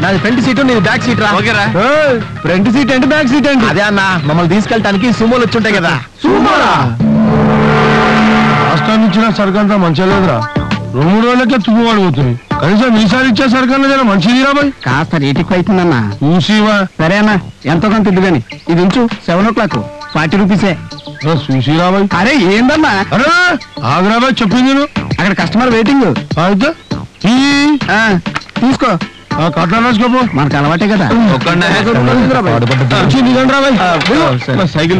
నాది front seat నీది back seat రా ఓకేరా ఫ్రంట్ సీట్ అంటే బ్యాక్ సీట్ అంటే అదే అన్న మమ్మల్ని తీసుకెళ్ళటానికి సుమోలు వచ్చి ఉంటాయి కదా సుమోలా రాష్ట్రాన్ని ఇచ్చిన సరుకంతా మంచిగా లేదురా రెండు మూడు రోజులకే తుమ్మువాడు పోతుంది కనీసం ఈసారి ఇచ్చే సరుకన్నా జర మంచిదిరా బాయ్ కాస్త రేట్ ఎక్కువ అవుతుందన్నా చూసివా సరే అన్న ఎంతో కొంత ఇద్దు కానీ ఇది ఉంచు సెవెన్ ఓ క్లాక్ ఫార్టీ రూపీసే చూసిరా బాయ్ అరే ఏందన్నా అరే ఆగ్రా బాయ్ చెప్పింది నువ్వు అక్కడ కస్టమర్ వెయిటింగ్ అయితే ఈ ఆ, తీసుకో ఆ కట్ట రాసుకోపో మనకు అలవాటే కదా వచ్చింది ఇదండి రా బాయ్ సైకిల్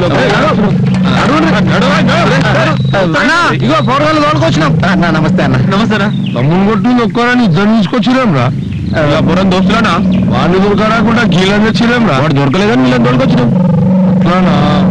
అన్నా, ఇగో పోరగాళ్ళు తోలుకొచ్చినాం అన్నా నమస్తే అన్న నమస్తేరా తమ్ముని కొట్టు ఒక్కరని ఇద్దరు తీసుకొచ్చిరేం రా బురం దోస్తులానా వాడిని దొరకరాకుండా గీలని తెచ్చిరేం రా వాడు దొరకలేదని వీళ్ళని తోలుకొచ్చినాం అట్లానా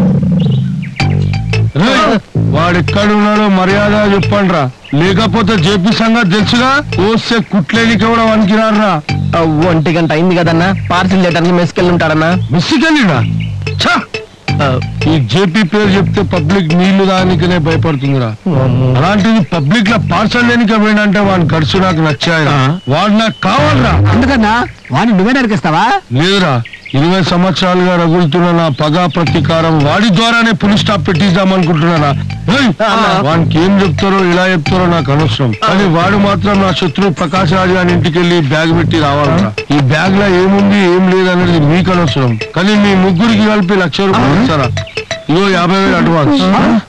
రేయ్, వాడు ఎక్కడ ఉన్నాడో మర్యాద చెప్పండి రా లేకపోతే జేపీ సంగతి తెలుసుగా వస్తే కుట్లేనికి కూడా వనికిరారా ఆ, ఒంటి గంట అయింది కదన్నా పార్సిల్ చేయడానికి మెస్కెళ్ళి ఉంటాడన్నా మిస్సికెళ్ళిరా ఛ! ఈ జేపీ పేరు చెప్తే పబ్లిక్ నీళ్లు దానికనే భయపడుతుందిరా అలాంటిది పబ్లిక్ లో పార్సల్ లేనికే పోయినంటే వాడిని ఖర్చు నాకు నచ్చాయిరా వాడు నాకు కావాలరా ఎందుకన్నా వాడిని నువ్వే నరికిస్తావా లేదురా ఇరవై సంవత్సరాలుగా రగులుతున్న నా పగా ప్రతీకారం వాడి ద్వారానే పులి స్టాప్ పెట్టిద్దాం అనుకుంటున్నారా ఏయ్! వానికి ఏం చెప్తారో ఇలా చెప్తారో నాకు అనవసరం కానీ వాడు మాత్రం నా శత్రువు ప్రకాశ్ రాజు గారి ఇంటికి వెళ్ళి బ్యాగ్ పెట్టి రావాలరా ఈ బ్యాగ్ లో ఏముంది ఏం లేదు మీకు అనవసరం కానీ మీ ముగ్గురికి కలిపి లక్ష రూపాయలు ఇస్తారా ఇగో యాభై వేలు అడ్వాన్స్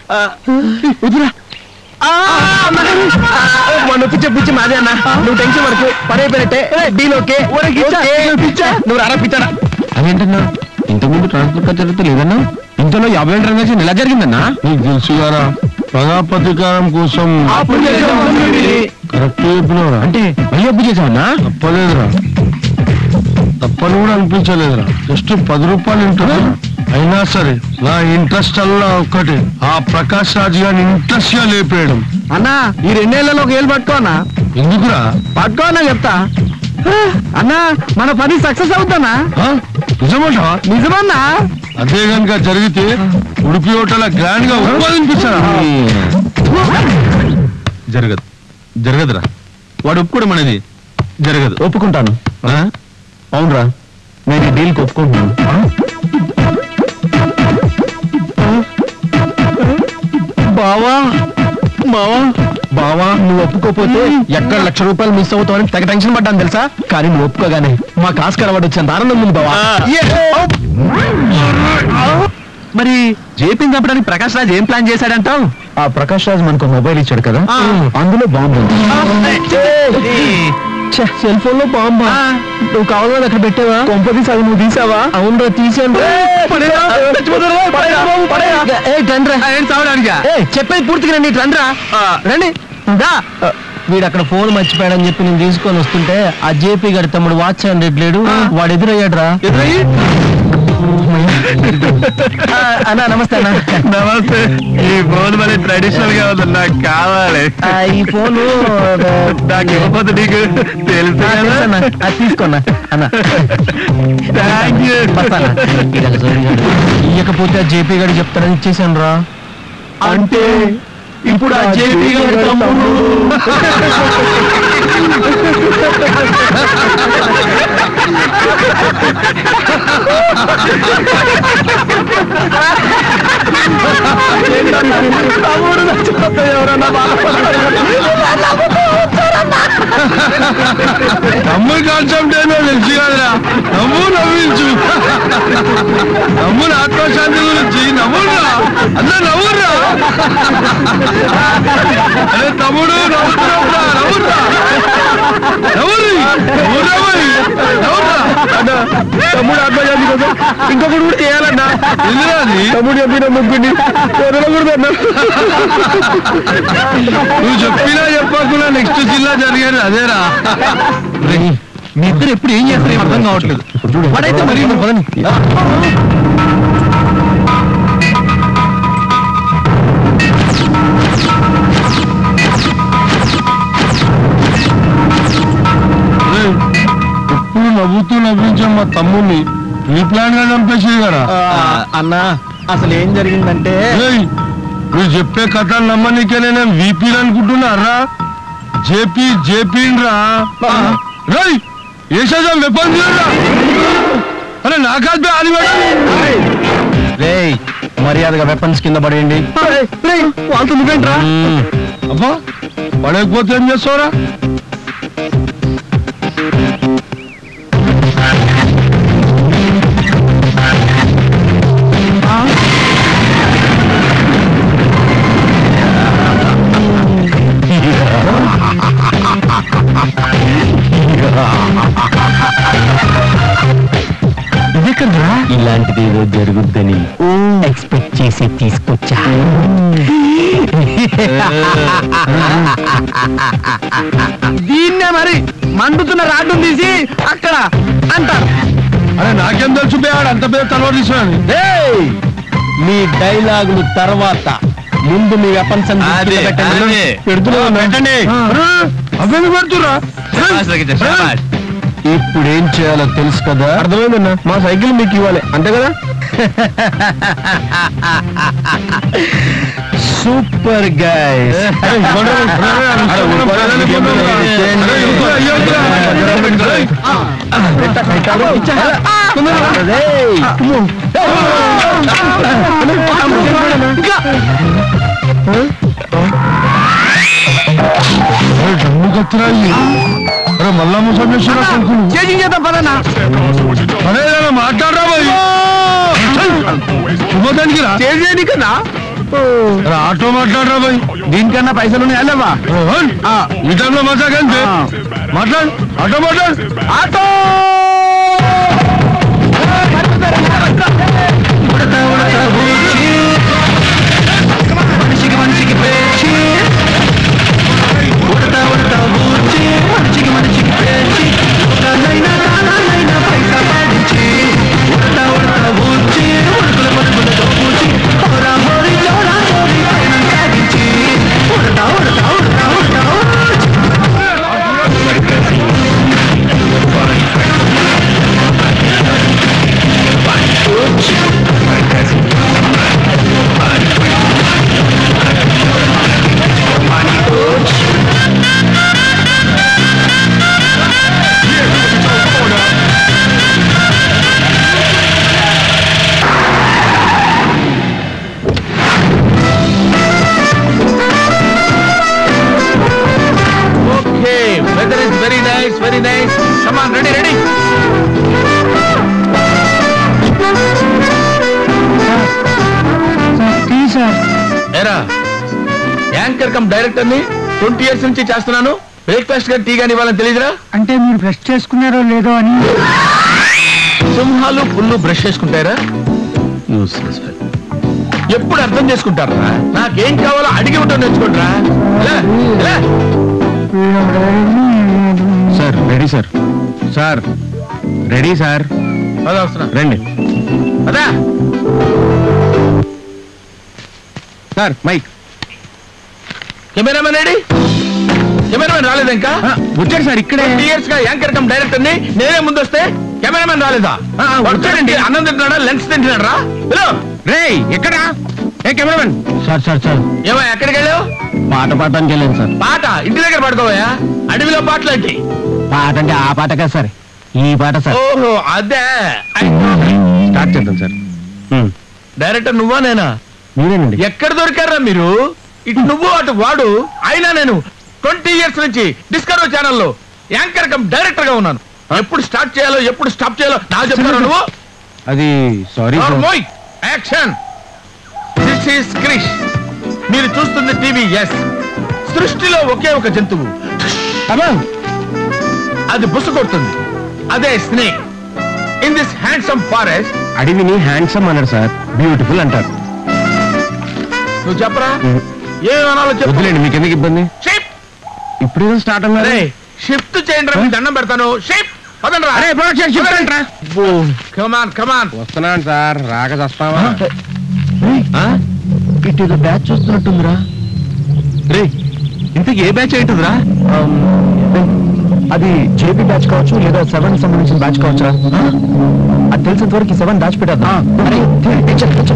నొప్పి చెప్పించి మాదే అన్న నువ్వు టెన్షన్ వరకు పని అయిపోయినట్టే డీల్ ఓకే ఓకే. నువ్వు రారా పిచ్చాడా అదేంటన్నా ఇంతకుముందు ట్రాన్స్ఫర్ ఖర్చు జరుగుతూ లేదన్నా ఇంతలో యాభై ఏళ్ళ ట్రాన్సాక్షన్ ఎలా జరిగిందన్నా నీకు తెలుసు గారా పగా ప్రతీకారం కోసం కరెక్ట్ చెప్పినవరా అంటే మళ్ళీ అప్పు చేసావన్నా తప్పలేదురా తప్పని కూడా అనిపించలేదురా జస్ట్ పది రూపాయలు ఇంట్రెస్ట్ అయినా సరే నా ఇంట్రెస్ట్ అల్లా ఒక్కటే ఆ ప్రకాష్ రాజ్ గారిని ఇంట్రెస్ట్ గా లేపేయడం అన్నా ఈ రెండేళ్లలో ఒక ఏళ్ళు పట్టుకో అన్నా ఎందుకురా పట్టుకో అన్నా చెప్తా అన్నా మన పని సక్సెస్ అవుతానా ఆ? నిజమంటావా నిజమన్నా అదే గనుక జరిగితే ఉడిపి హోటల్ గ్రాండ్ గా ఉత్పాదింపిస్తారా జరగదు జరగదురా వాడు ఒప్పుకోవడం అనేది జరగదు ఒప్పుకుంటాను ఆ? అవునరా నేను ఈ డీల్కి ఒప్పుకుంటున్నాను బావా బావా బావా నువ్వు ఒప్పుకోపోతే ఎక్కడ లక్ష రూపాయలు మిస్ అవుతావని తెగ టెన్షన్ పడ్డాను తెలుసా కానీ నువ్వు ఒప్పుకోగానే మా కాస్కర్ అవార్డు వచ్చేంత ఆనందం ఉంది బావా మరి జేపీని చంపడానికి ప్రకాష్ రాజ్ ఏం ప్లాన్ చేశాడంటావు ఆ ప్రకాష్ రాజ్ మనకు మొబైల్ ఇచ్చాడు కదా అందులో బాంబు సెల్ ఫోన్ లో బాంబా నువ్వు కావాలని అక్కడ పెట్టావా కొంపది సగం నువ్వు తీసావా అవునరా తీసాను చెప్పేది పూర్తిగా రండి ఇటు రండిరా రండి దా వీడు అక్కడ ఫోన్ మర్చిపోయాడని చెప్పి నేను తీసుకొని వస్తుంటే ఆ జేపీ గడి తమ్ముడు వాచ్ హండ్రెడ్ లేడు వాడు ఎదురయ్యాడు రా అన్నా నమస్తే అన్న నమస్తే ఈ ఫోన్ మరి ట్రెడిషనల్ గా ఉంది నాకు కావాలి ఆ, ఈ ఫోను నాకు ఇవ్వకపోతే నీకు తెలుసు ఆ, తెలుసు అన్న. అది తీసుకోన్నా అన్న థ్యాంక్ యూ బస్తానా? ఇయ్యకపోతే ఆ జేపీ గారు చెప్తారని ఇచ్చేసాను రా అంటే ఇప్పుడు ఆ జేపీ గారి తమ్ముడు తమ్ముడు కాన్సెప్ట్ ఏదో తెలుసు కదరా నవ్వు నవ్వించు నవ్వుల ఆత్మశాంతి గురించి నవ్వురా అందరూ నవ్వురా అరే తమ్ముడు నవ్వుతురా నవ్వురా నవ్వురి నవ్వురా మరి నవ్వురా తమ్ముడు ఆత్మశాంతి కోసం ఇంకొకటి కూడా చేయాలన్నా ఎందుకురా అది తమ్ముడు చెప్పిన ముగ్గురిని వదలకూడదన్నా నువ్వు చెప్పినా చెప్పకుండా నెక్స్ట్ జిల్లా జరిగేది అదేరా మీ ఇద్దరు ఎప్పుడు ఏం చేస్తారు ఏం అర్థం కావట్లేదు వాడైతే మరి పదండి ఏయ్, ఎప్పుడు నవ్వుతూ నవ్వించాం మా తమ్ముడిని ఈ ప్లాన్ గా చంపేసేది కదా అన్నా అసలు ఏం జరిగిందంటే ఏయ్, నువ్వు చెప్పే కథలు నమ్మనికే నేను వీపీ అనుకుంటున్నారా జేపీ జేపీ రా రేయ్ వేసేసాం వెపన్ అరే నా కాదు బే, అది రేయ్ మర్యాదగా వెపన్స్ కింద పడేయండి వాళ్ళతో నువ్వేంట్రా అబ్బా పడకపోతే ఏం చేస్తావురా ఇలాంటిది ఏదో జరుగుద్దని ఎక్స్పెక్ట్ చేసి తీసుకొచ్చా దీన్నే మరి మండుతున్న రాడ్డును తీసి అక్కడ అంటారు అరే నాకేం తెలుసు బే, ఆడు అంత పెద్ద తలవారు తీసుకుని రేయ్! మీ డైలాగులు తర్వాత ముందు మీ వెపన్స్ అదే, అదే. పెట్టండి అవన్నీ పెడుతురా ఇప్పుడు ఏం చేయాలో తెలుసు కదా అర్థమైందన్నా మా సైకిల్ మీకు ఇవ్వాలి అంతే కదా సూపర్ గైస్ డమ్ము కత్తిరా ఇవి. అరే మళ్ళా ముసమేశ్వర కొడుకులు చేంజింగ్ చేద్దాం పదన్నా అరే ఏదైనా మాట్లాడరా భయ్ శుభదానికి రా చేసేది కన్నా అరే ఆటో మాట్లాడరా భయ్ దీనికన్నా పైసలు ఉన్నాయా లేవా రోహన్ ఈ టైంలో మజా కంటే ఆ. మాట్లాడు ఆటో మాట్లాడు ఆటో మనిషికి మనిషికి పేచి ఉడతా ఉడతా ఊర్చి మనిషికి మనిషికి పేచి ఒకనైనా కానైనా పైసా పాడించి ఉడతా ఉడతా ఊర్చి ఉడుకుల పడుకులతో పూచి హోరా హోరి జోరా హోరి పైన సాగించి ఉడతా ఉడతా ఉడతా ఉడతా ఊర్చి. Okay weather is very nice very nice come on ready ready ఏరా యాంకర్ కమ్ డైరెక్టర్ ని ట్వంటీ ఇయర్స్ నుంచి చేస్తున్నాను బ్రేక్ఫాస్ట్ గా టీ గాని ఇవ్వాలని తెలియదురా అంటే మీరు బ్రష్ చేసుకున్నారో లేదో అని సింహాలు పుల్లు బ్రష్ చేసుకుంటారా యూస్లెస్ ఎప్పుడు అర్థం చేసుకుంటారా నాకేం కావాలో అడిగి ఉంటాం నేర్చుకుంటారా sir ready sir sir ready sir వస్తున్నా రండి అదా sir mike cameraman ready cameraman రాలేదు ఇంకా వచ్చాడు సార్ ఇక్కడే ట్వంటీ ఇయర్స్ గా యాంకర్ కమ్ డైరెక్టర్ ని నేనే ముందు వస్తే కెమెరామెన్ రాలేదా ఆ, ఆ, వచ్చాడండి అన్నం తింటున్నాడా లెన్స్ తింటున్నాడా హలో రేయ్ ఎక్కడా ఏ కెమెరామెన్ సార్ సార్ సార్ ఏమో ఎక్కడికి వెళ్ళావు పాట పాడడానికి వెళ్ళాను సార్ పాట ఇంటి దగ్గర పడుకోవా అడవిలో పాటలు ఏంటి పాట అంటే ఆ పాట కదా సార్ ఈ పాట సార్ ఓహో అదే స్టార్ట్ చేద్దాం సార్ డైరెక్టర్ నువ్వా నేనా మీరేనండి ఎక్కడ దొరికారా మీరు ఇటు నువ్వు అటు వాడు అయినా నేను ట్వంటీ ఇయర్స్ నుంచి డిస్కవరీ ఛానల్లో యాంకర్ కమ్ డైరెక్టర్ గా ఉన్నాను ఎప్పుడు స్టార్ట్ చేయాలో ఎప్పుడు స్టాప్ చేయాలో నాకు చెప్తాను నువ్వు అది సారీ మోయ్ యాక్షన్ దిస్ ఈస్ క్రిష్ మీరు చూస్తుంది టీవీ ఎస్ సృష్టిలో ఒకే ఒక జంతువు అది బుస కొడుతుంది అదే snake in this handsome forest అడవిని హ్యాండ్సమ్ అన్నారు సార్ బ్యూటిఫుల్ అంటారు నువ్వు చెప్పరా ఏమనాలో చెప్పు వద్దులేండి మీకు ఎందుకు ఇబ్బంది షిఫ్ట్ ఇప్పుడు స్టార్ట్ అన్నారు అరే షిఫ్ట్ చేయండి రా మీకు దండం పెడతాను షిఫ్ట్ పదండి అరే ప్రొడక్షన్ షిఫ్ట్ అంటారా కమాన్ కమాన్ వస్తున్నాను సార్ రాక చస్తావా ఇటు ఏదో బ్యాచ్ చూస్తున్నట్టుందిరా రే ఇంతకి ఏ బ్యాచ్ ఏంటిదిరా అది జేపీ బ్యాచ్ కావచ్చు లేదా సెవెన్ సంబంధించిన బ్యాచ్ కావచ్చా అది తెలిసినంత వరకు సెవెన్ బ్యాచ్ పెట్టేద్దాం అరే, తీ- తెచ్చు, తెచ్చు.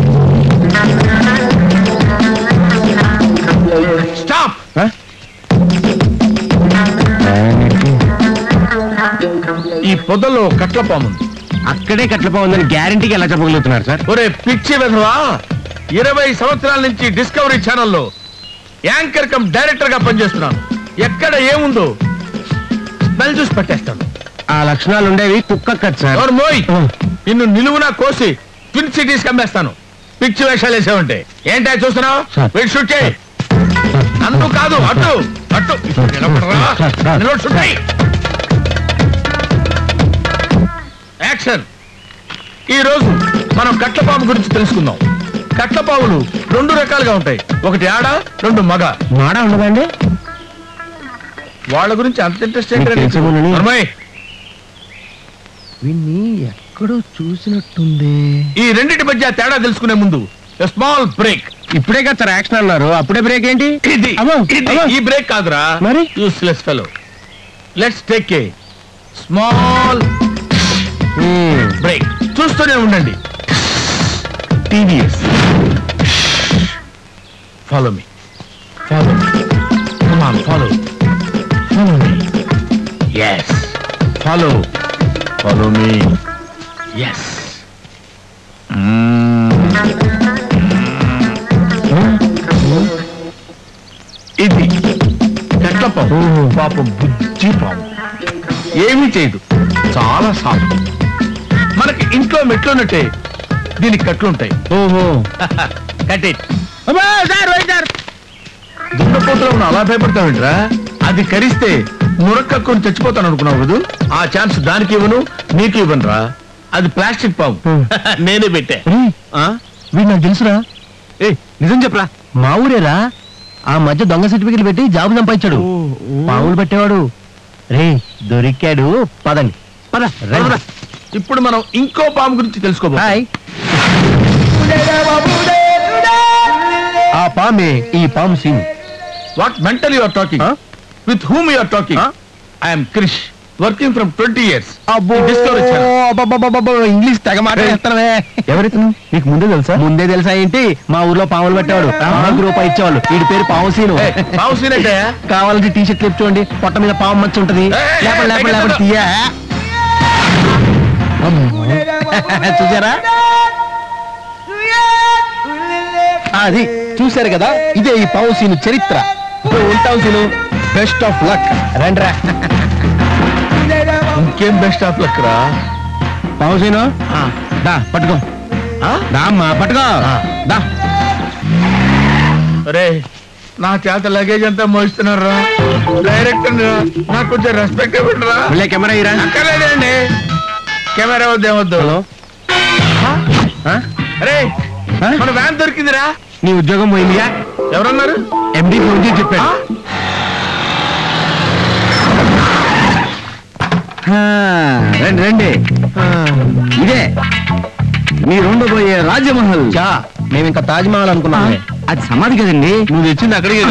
స్టాప్ పొదల్లో కట్ల పాము ఉంది అక్కడే కట్లపోతుందని గ్యారంటీకి ఎలా చెప్పగలుగుతున్నారు సార్ ఒరే పిచ్చి వెధవా ఇరవై సంవత్సరాల నుంచి డిస్కవరీ ఛానల్లో యాంకర్ కమ్ డైరెక్టర్ గా పనిచేస్తున్నాను ఎక్కడ ఏముందో స్మెల్ చూసి పట్టేస్తాను ఆ లక్షణాలు ఉండేవి కుక్క కట్ సార్ ఎవరు మోయ్ నిన్ను నిలువునా కోసి ట్విన్ సిటీస్ కమ్మేస్తాను పిచ్చి వేషాలు వేసావంటే ఏంటో చూస్తున్నావు సార్. వీడు షూట్ చేయి నన్ను కాదు అటు అటు నిలబడరా. Sir, sir. నిలబడి షూట్ చేయి యాక్షన్ ఈ రోజు మనం కట్లపాము గురించి తెలుసుకుందాం కట్లపాములు రెండు రకాలుగా ఉంటాయి ఒకటి ఆడ రెండు మగ మాడ ఉండదండి వాళ్ళ గురించి అంత ఇంట్రెస్ట్ మీకు తెలుసుమోనని. ఏంటి విన్ని ఎక్కడో చూసినట్టుంది ఈ రెండింటి మధ్య తేడా తెలుసుకునే ముందు స్మాల్ బ్రేక్ ఇప్పుడే కదా సార్ యాక్షన్ అన్నారు అప్పుడే బ్రేక్ ఏంటి ఇది అమ్మో, ఇది అమ్మో. ఈ బ్రేక్ కాదురా మరి? Useless fellow let's take a small hmm. Break చూస్తూనే ఉండండి TVS follow me follow come on follow follow me yes follow follow me yes ఇది కట్ల పాము పాపం బుజ్జి పాము ఏమీ చేయదు చాలా సాఫ్ట్ మనకి ఇంట్లో మెట్లున్నట్టే దీనికి కట్లుంటాయి ఓహో కట్టి అమ్మా, సార్ వెయిట్ సార్ దున్నపోతులో ఉన్న అలా భయపడతావేంట్రా అది కరిస్తే మురక్కక్కుని చచ్చిపోతాను అనుకున్నావు కదూ ఆ ఛాన్స్ దానికి ఇవ్వను నీకు ఇవ్వనురా అది ప్లాస్టిక్ పాము నేనే పెట్టా ఆ? వీడు నాకు తెలుసురా ఏ నిజం చెప్పరా మా ఊరేరా ఆ మధ్య దొంగ సర్టిఫికెట్లు పెట్టి జాబు సంపాదించాడు పావులు పట్టేవాడు రే దొరికాడు పదండి పద రండి. ఇప్పుడు మనం ఇంకో పాము గురించి తెలుసుకోబో హాయ్ ఆ పామే ఈ పాము scene what mental you're talking Huh? With whom you're talking Huh? I'm Krish working from twenty years Discovery English తెగ మాట్లాడేస్తానవే ఎవరితను నీకు ముందే తెలుసా ముందే తెలుసా ఏంటి మా ఊర్లో పాములు పట్టేవాడు పాముకు రూపాయి ఇచ్చేవాళ్ళు వీడి పేరు పాము సీను పాము సీన్ అంటే కావాలంటే టీ షర్ట్ క్లిప్ చూడండి పొట్ట మీద పాము మచ్చ ఉంటది ఏయ్, లేపండి లేపండి లేపండి తగ్గించు. తీయా చూసారా అది చూశారు కదా ఇదే ఈ పావు సీను చరిత్ర ఇప్పుడు ఉంటావు సీను బెస్ట్ ఆఫ్ లక్ రండ్రా ఇంకేం బెస్ట్ ఆఫ్ లక్ రా పావు సీను దా పట్టుకో దా అమ్మా పట్టుకో దా రే నా చేత లగేజ్ అంతా మోస్తున్నారా డైరెక్టర్ నాకు కొంచెం రెస్పెక్ట్ ఇవ్వండిరా మళ్ళీ కెమెరా ఇరా అక్కర్లేదండి కెమెరా వద్దు ఏమొద్దు హలో ఆ? రే ఆ? మన వ్యాన్ దొరికిందిరా నీ ఉద్యోగం పోయిందిగా ఎవరన్నారు ఎండి ఫోన్ చేసి చెప్పాడు ఆ? ఆ, రండి రండి ఇదే మీరు ఉండబోయే రాజమహల్ చా మేము ఇంకా తాజ్ మహల్ అనుకున్నాం అది సమాధి కదండి నువ్వు తెచ్చింది అక్కడికే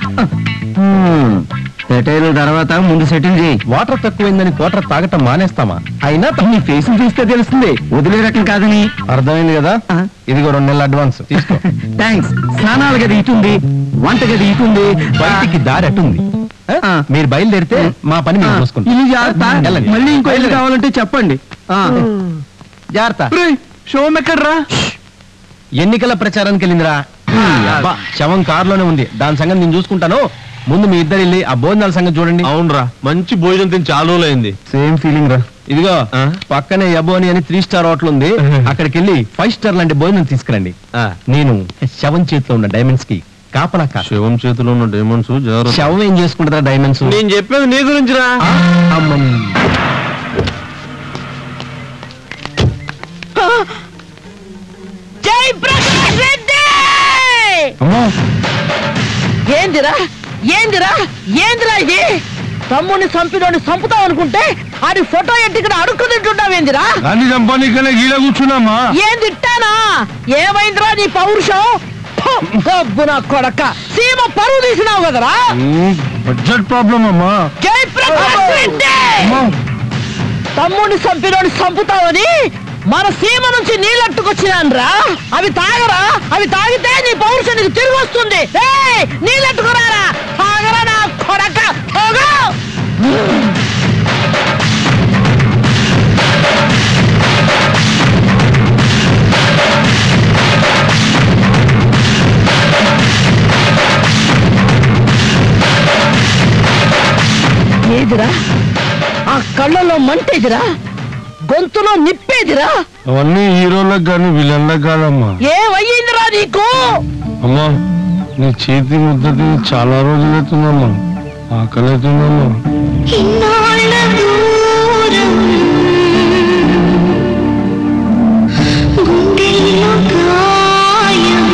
సెటిల్ తర్వాత ముందు సెటిల్ చేయి వాటర్ తక్కువైందని వాటర్ తాగటం మానేస్తామా అయినా నీ ఫేస్ చూస్తే తెలుస్తుంది వదిలే రకం కాదని అర్థమైంది కదా ఇదిగో రెండు నెలల అడ్వాన్స్ తీసుకో థ్యాంక్స్ స్నానాల గది ఇటుంది వంట గది ఇటుంది బయటికి దారి అటుంది ఆ. మీరు బయలుదేరితే మా పని మేము చూసుకుంటాం ఇల్లు జాగ్రత్త వెళ్ళండి. మళ్ళీ ఇంకో ఇల్లు వెళ్ళండి. కావాలంటే చెప్పండి జాగ్రత్త షోమ్ ఎక్కడ్రా ఎన్నికల ప్రచారానికి వెళ్ళిందిరా అబ్బా, శవం కారులోనే ఉంది దాని సంగతి నేను చూసుకుంటాను ముందు మీ ఇద్దరు వెళ్ళి ఆ భోజనాల సంగతి చూడండి అవునరా మంచి భోజనం తిని చాలా రోజులైంది సేమ్ ఫీలింగ్ రా ఇదిగో పక్కనే యబోని అని త్రీ స్టార్ హోటల్ ఉంది అక్కడికి వెళ్ళి ఫైవ్ స్టార్ లాంటి భోజనం తీసుకురండి నేను శవం చేతిలో ఉన్న డైమండ్స్ కి కాపలా కా శివం చేతిలో ఉన్న డైమండ్స్ జాగ్రత్త శవం ఏం చేసుకుంటారా డైమండ్స్ నేను చెప్పేది నీ గురించిరా జై ప్రకాష్ రెడ్డి ఏందిరా ఏందిరా ఏందిరా ఇది తమ్ముని చంపినోని చంపుతావు అనుకుంటే ఆడి ఫోటో ఎట్టి ఇక్కడ అడుక్కు తింటున్నావేందిరా గాంధీ చంపానికనే గీడ కూర్చున్నామా ఏం తిట్టానా ఏమైందిరా నీ పౌరుషం ఫు, గబ్బు నా కొడక సీమ పరువు తీసినావు కదరా బడ్జెట్ ప్రాబ్లం అమ్మా జై ప్రకాష్ రెడ్డి తమ్ముడిని చంపినోని చంపుతావని మన సీమ నుంచి నీళ్ళట్టుకొచ్చినాన్రా అవి తాగరా అవి తాగితే నీ పౌరుషం నీకు తిరిగి వస్తుంది ఏయ్, నీళ్ళట్టుకురారా తాగరా నా కొడక తాగు ఏదిరా ఆ కళ్ళలో మంటేదిరా గొంతులో నిప్పేదిరా అవన్నీ హీరోలకు కానీ విలన్లకు కాదమ్మా ఏమయ్యిందిరా నీకు అమ్మా నీ చేతి ముద్ద తిని చాలా రోజులు అవుతుందమ్మా ఆకలి అవుతుందమ్మా ఇన్నాళ్ళ దూరం గుండెల్లో గాయం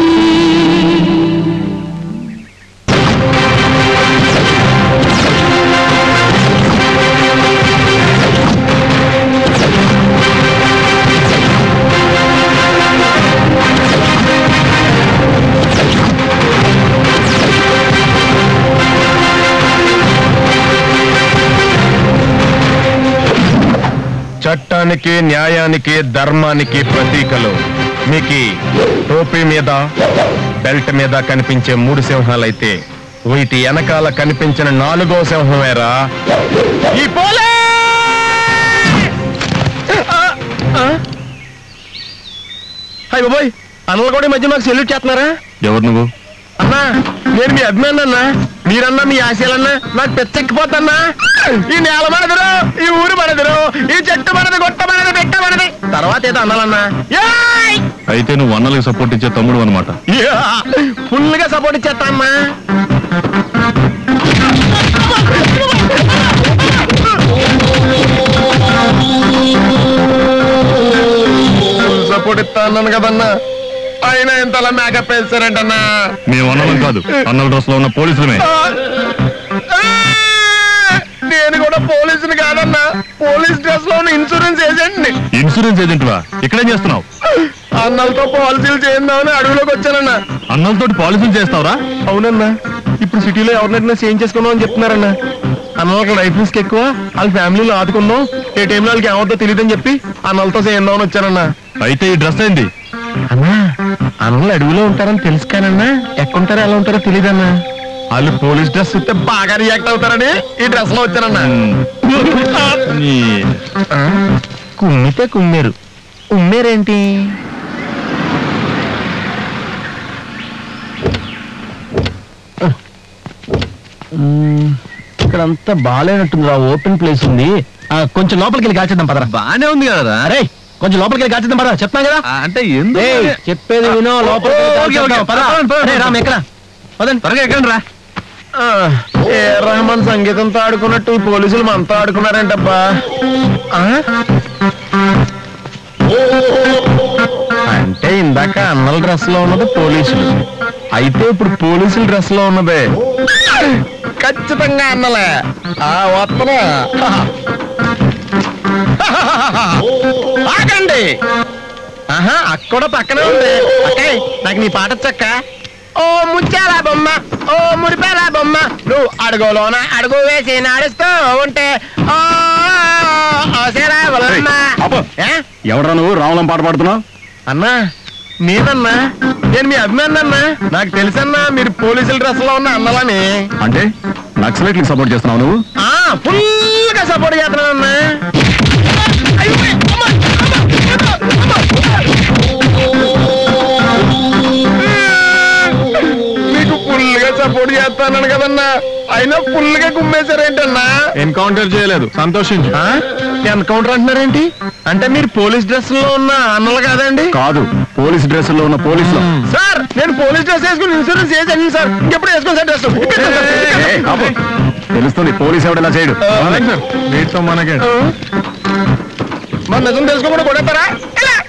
చట్టానికి న్యాయానికి ధర్మానికి ప్రతీకలు మీకు టోపీ మీద బెల్ట్ మీద కనిపించే మూడు సింహాలైతే వీటి వెనకాల కనిపించిన నాలుగో సింహమేరా ఈ పోలే హాయ్ బాబాయ్ అన్నలు కూడా ఈ మధ్య నాకు సెల్యూట్ చేస్తున్నారా ఎవరు నువ్వు అన్నా నేను మీ అభిమాని అన్నా మీరన్నా మీ ఆశయాలన్నా నాకు పెచ్చెక్కిపోతన్నా ఈ నేల మనదురు ఈ ఊరు మనదురు ఈ చెట్టు మనది గొట్ట మనది పెట్ట మనది తర్వాత ఏదో అన్నాలన్నా ఏయ్! అయితే నువ్వు అన్నలకు సపోర్ట్ ఇచ్చే తమ్ముడు అనమాట యా! ఫుల్ గా సపోర్ట్ ఇచ్చేస్తా అమ్మా ఫుల్ సపోర్ట్ ఇస్తా అన్నాను కదన్నా అయినా ఇంతలా మేకప్ వేస్తారంటన్నా మేము అన్నలం కాదు అన్నల డ్రెస్ లో ఉన్న పోలీసులమే నేను కూడా పోలీసుని కాదన్నా పోలీస్ డ్రెస్ లో ఉన్న ఇన్సూరెన్స్ ఏజెంట్ ని ఇన్సూరెన్స్ ఏజెంట్ వా ఇక్కడేం చేస్తున్నావు అన్నలతో పాలసీలు చేద్దామని అడవిలోకి వచ్చానన్నా అన్నలతోటి పాలసీలు చేస్తావురా అవునన్నా ఇప్పుడు సిటీలో ఎవరినైనా చేంజ్ చేసుకుందాం అని చెప్తున్నారన్నా అన్నలకి లైఫ్ రిస్క్ ఎక్కువ వాళ్ళ ఫ్యామిలీలో ఆదుకుందాం ఏ టైంలో వాళ్ళకి ఏమవుతుందో తెలియదని చెప్పి అన్నలతో చేద్దామని వచ్చానన్నా అయితే ఈ డ్రెస్ ఏంది అన్నా అన్నలు అడవిలో ఉంటారని తెలుసు కానన్నా ఎక్కడుంటారో ఎలా ఉంటారో తెలియదన్నా వాళ్ళు పోలీస్ డ్రెస్ చూస్తే బాగా రియాక్ట్ అవుతారని ఈ డ్రెస్ లో వచ్చానన్నా నీ- ఆ? కుమ్మితే కుమ్మేరు ఉమ్మేరేంటి ఇక్కడంతా బాగాలేనట్టుంది ఓపెన్ ప్లేస్ ఉంది ఆ, కొంచెం లోపలికి వెళ్ళి కాల్చేద్దాం పదరా బానే ఉంది కదా అరే కొంచెం లోపలికి వెళ్ళి కాల్చేద్దాం పదరా చెప్తాం కదా అంటే ఎందుకు ఏయ్, చెప్పేది వినో లోపలికి వెళ్ళి ఓ, ఓకే, ఓకే. కాల్చేద్దాం. పద. పదండి, పదండి. రేయ్, రామ్ ఎక్కడ పదండి త్వరగా ఎక్కండి రా ఆ, ఏ రహమాన్ సంగీతంతో ఆడుకున్నట్టు ఈ పోలీసులు మనతో ఆడుకున్నారేంటబ్బా ఆ? అంటే ఇందాక అన్నల డ్రెస్ లో ఉన్నది పోలీసులు అయితే ఇప్పుడు పోలీసుల డ్రెస్ లో ఉన్నదే ఖచ్చితంగా అన్నలే ఆ వత్తనా ఆగండి ఆహా అక్కడ పక్కనే ఉంది అక్కయ్ నాకు నీ పాట చక్క ఓ ముచ్చాలా బొమ్మ ఓ మురిపాలా బొమ్మ నువ్వు అడుగులోన అడుగు వేసి నడుస్తూ ఉంటే ఓ ఓసేరా బొమ్మ. ఏ? ఎవడరా నువ్వు రావణం పాట పాడుతున్నావు అన్నా నేనన్నా నేను మీ అభిమాని అన్నా నాకు తెలుసన్నా మీరు పోలీసుల డ్రెస్ లో ఉన్న అన్నలని అంటే నక్సలైట్లకు సపోర్ట్ చేస్తున్నావు నువ్వు ఆ ఫుల్ గా సపోర్ట్ చేస్తున్నానన్నా అయ్యో, అమ్మ, అమ్మ, అమ్మ. మీకు ఫుల్ గా సపోర్ట్ చేస్తానని కదన్నా అయినా ఫుల్ గా గుమ్మేశారేంటన్నా ఎన్కౌంటర్ చేయలేదు సంతోషించు ఎన్కౌంటర్ అంటున్నారేంటి అంటే మీరు పోలీస్ డ్రెస్ లో ఉన్న అన్నలు కాదండి కాదు పోలీస్ డ్రెస్ లో ఉన్న పోలీసులు సార్ నేను పోలీస్ డ్రెస్ వేసుకుని ఇన్సూరెన్స్ చేసాను సార్ ఇంకెప్పుడు వేసుకోండి సార్ డ్రెస్ ఏయ్, ఆపు. తెలుస్తుంది పోలీస్ ఎవడలా చేయడు వీటితో మనకే మన నిజం తెలుసుకోకుండా కొడతారా ఇలా